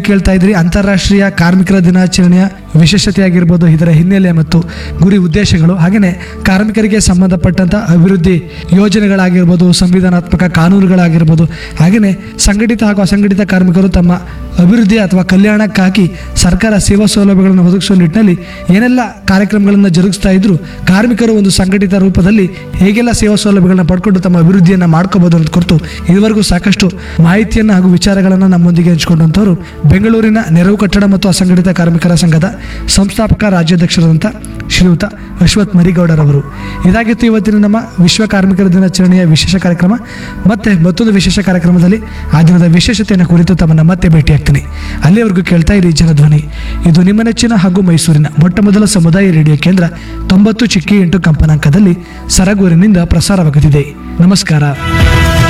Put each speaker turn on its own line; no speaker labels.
ಕೇಳ್ತಾ ಇದ್ರಿ ಅಂತಾರಾಷ್ಟ್ರೀಯ ಕಾರ್ಮಿಕರ ದಿನಾಚರಣೆಯ ವಿಶೇಷತೆ ಆಗಿರ್ಬೋದು ಇದರ ಹಿನ್ನೆಲೆ ಮತ್ತು ಗುರಿ ಉದ್ದೇಶಗಳು ಹಾಗೆಯೇ ಕಾರ್ಮಿಕರಿಗೆ ಸಂಬಂಧಪಟ್ಟಂತ ಅಭಿವೃದ್ಧಿ ಯೋಜನೆಗಳಾಗಿರ್ಬೋದು ಸಂವಿಧಾನಾತ್ಮಕ ಕಾನೂನುಗಳಾಗಿರ್ಬೋದು ಹಾಗೆಯೇ ಸಂಘಟಿತ ಹಾಗೂ ಅಸಂಘಟಿತ ಕಾರ್ಮಿಕರು ತಮ್ಮ ಅಭಿವೃದ್ಧಿ ಅಥವಾ ಕಲ್ಯಾಣಕ್ಕಾಗಿ ಸರ್ಕಾರ ಸೇವಾ ಸೌಲಭ್ಯಗಳನ್ನು ಒದಗಿಸುವ ನಿಟ್ಟಿನಲ್ಲಿ ಏನೆಲ್ಲ ಕಾರ್ಯಕ್ರಮಗಳನ್ನು ಜರುಗಿಸ್ತಾ ಇದ್ರು ಕಾರ್ಮಿಕರು ಒಂದು ಸಂಘಟಿತ ರೂಪದಲ್ಲಿ ಹೇಗೆಲ್ಲ ಸೇವಾ ಸೌಲಭ್ಯಗಳನ್ನ ಪಡ್ಕೊಂಡು ತಮ್ಮ ಅಭಿವೃದ್ಧಿಯನ್ನು ಮಾಡ್ಕೋಬಹುದು ಅನ್ನೋದು ಕುರಿತು ಇದುವರೆಗೂ ಸಾಕಷ್ಟು ಮಾಹಿತಿಯನ್ನು ಹಾಗೂ ವಿಚಾರಗಳನ್ನು ನಮ್ಮೊಂದಿಗೆ ಹಂಚಿಕೊಂಡಂಥವರು ಬೆಂಗಳೂರಿನ ನೆರವು ಕಟ್ಟಡ ಮತ್ತು ಅಸಂಘಟಿತ ಕಾರ್ಮಿಕರ ಸಂಘದ ಸಂಸ್ಥಾಪಕ ರಾಜ್ಯಾಧ್ಯಕ್ಷರಾದಂಥ ಶ್ರೀಯುತ ಅಶ್ವಥ್ ಮರಿಗೌಡರವರು ಇದಾಗಿತ್ತು ಇವತ್ತಿನ ನಮ್ಮ ವಿಶ್ವ ಕಾರ್ಮಿಕರ ದಿನಾಚರಣೆಯ ವಿಶೇಷ ಕಾರ್ಯಕ್ರಮ ಮತ್ತೆ ಮತ್ತೊಂದು ವಿಶೇಷ ಕಾರ್ಯಕ್ರಮದಲ್ಲಿ ಆ ದಿನದ ವಿಶೇಷತೆಯನ್ನು ಕುರಿತು ತಮ್ಮನ್ನ ಮತ್ತೆ ಭೇಟಿಯಾಗ್ತೀನಿ ಅಲ್ಲಿಯವರೆಗೂ ಕೇಳ್ತಾ ಇರಿ ಜನಧ್ವನಿ ಇದು ನಿಮ್ಮ ನೆಚ್ಚಿನ ಹಾಗೂ ಮೈಸೂರಿನ ಮೊಟ್ಟ ಮೊದಲ ಸಮುದಾಯ ರೇಡಿಯೋ ಕೇಂದ್ರ ತೊಂಬತ್ತು ಚಿಕ್ಕಿ ಎಂಟು ಕಂಪನಾಂಕದಲ್ಲಿ ಸರಗೂರಿನಿಂದ ಪ್ರಸಾರವಾಗುತ್ತಿದೆ ನಮಸ್ಕಾರ